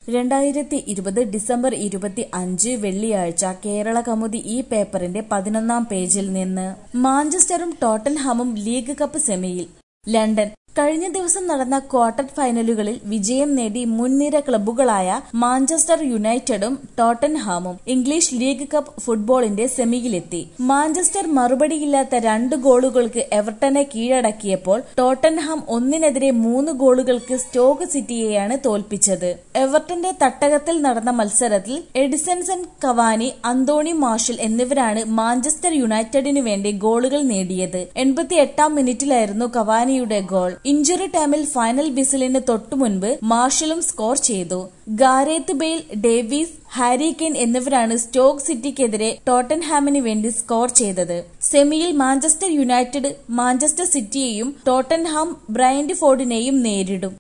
രണ്ടായിരത്തി ഇരുപത് ഡിസംബർ ഇരുപത്തി അഞ്ച് വെള്ളിയാഴ്ച കേരള കൗമുദി ഈ പേപ്പറിന്റെ പതിനൊന്നാം പേജിൽ നിന്ന് മാഞ്ചസ്റ്ററും ടോട്ടൻഹാമും ലീഗ് കപ്പ് സെമിയിൽ ലണ്ടൻ കഴിഞ്ഞ ദിവസം നടന്ന ക്വാർട്ടർ ഫൈനലുകളിൽ വിജയം നേടി മുൻനിര ക്ലബ്ബുകളായ മാഞ്ചസ്റ്റർ യുണൈറ്റഡും ടോട്ടൻഹാമും ഇംഗ്ലീഷ് ലീഗ് കപ്പ് ഫുട്ബോളിന്റെ സെമിയിലെത്തി മാഞ്ചസ്റ്റർ മറുപടിയില്ലാത്ത രണ്ട് ഗോളുകൾക്ക് എവർട്ടനെ കീഴടക്കിയപ്പോൾ ടോട്ടൻഹാം ഒന്നിനെതിരെ മൂന്ന് ഗോളുകൾക്ക് സ്റ്റോക്ക് സിറ്റിയെയാണ് തോൽപ്പിച്ചത് എവർട്ടന്റെ തട്ടകത്തിൽ നടന്ന മത്സരത്തിൽ എഡിസൺസൺ കവാനി അന്തോണി മാർഷൽ എന്നിവരാണ് മാഞ്ചസ്റ്റർ യുണൈറ്റഡിനു വേണ്ടി ഗോളുകൾ നേടിയത് എൺപത്തി എട്ടാം മിനിറ്റിലായിരുന്നു കവാനിയുടെ ഗോൾ ഇഞ്ചുറി ടൈമിൽ ഫൈനൽ വിസിലിന് തൊട്ടുമുൻപ് മാർഷലും സ്കോർ ചെയ്തു Gareth Bale Davies Harry Kane എന്നിവരാണ് സ്റ്റോക്ക് സിറ്റിക്കെതിരെ ടോട്ടൻഹാമിന് വേണ്ടി സ്കോർ ചെയ്തത് സെമിയിൽ മാഞ്ചസ്റ്റർ യുണൈറ്റഡ് മാഞ്ചസ്റ്റർ സിറ്റിയെയും ടോട്ടൻഹാം ബ്രൈൻഡ് ഫോർഡിനെയും നേരിടും